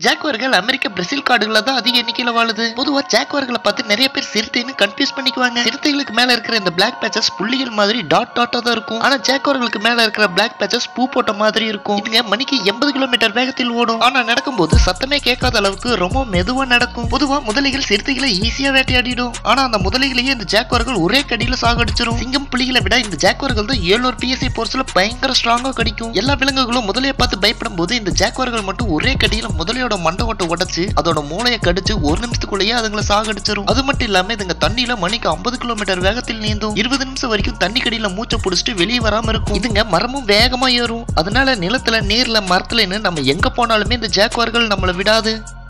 ஜாக்குவர்கள் அமெரிக்க Brazil காடுகள தான் அதிக எண்ணிக்கையில வாழுது பொதுவா ஜாக்குவர்களை பார்த்து நிறைய பேர் சிறுத்தைன்னு கன்ஃபியூஸ் பண்ணிக்குவாங்க சிறுத்தைகளுக்கு மேல இருக்கிற இந்த பிளாக் பேச்சஸ் புள்ளிகள் மாதிரி டாட் டாட்டா தான் இருக்கும் ஆனா ஜாக்குவர்களுக்கு மேல இருக்கிற பிளாக் பேச்சஸ் பூ போட்ட மாதிரி இருக்கும் இதுங்க மணிக்கு எண்பது கிலோமீட்டர் வேகத்தில் ஓடும் ஆனா நடக்கும்போது சத்தமே கேட்காத அளவுக்கு ரொம்ப மெதுவா நடக்கும் பொதுவா முதலைகள் சிறுத்தைகளை ஈஸியா வேட்டையாடிடும் ஆனா அந்த முதலைகளையே இந்த ஜாக்குவர்கள் ஒரே கடியில சாகடிச்சிரும் சிங்கம் புலிகளை விட இந்த ஜாக்குவர்கள் தான் ஏழுநூறு பிஎஸ்ஐ போர்ஸ்ல பயங்கர ஸ்ட்ராங்கா கடிக்கும் எல்லா விலங்குகளும் முதலையை பார்த்து பயப்படும் போது இந்த ஜாக்குவர்கள் மட்டும் ஒரே கடியில முதலையோட மண்டை ஓட்டை உடைச்சு அதோட மூளையை கடிச்சு ஒரு நிமிஷத்துக்குள்ளேயே அதுங்களை சாகடிச்சிரும் அது மட்டும் இல்லாம இதுங்க தண்ணியில மணிக்கு ஐம்பது கிலோமீட்டர் வேகத்தில் நீந்தும் இருபது நிமிஷம் வரைக்கும் தண்ணி கடியில மூச்சை பிடிச்சிட்டு வெளியே வராம இருக்கும் இதுங்க மரமும் வேகமா ஏறும் அதனால நிலத்துல நீர்ல மரத்துலன்னு நம்ம எங்க போனாலுமே இந்த ஜாக்குவர்கள் நம்மளை விடாது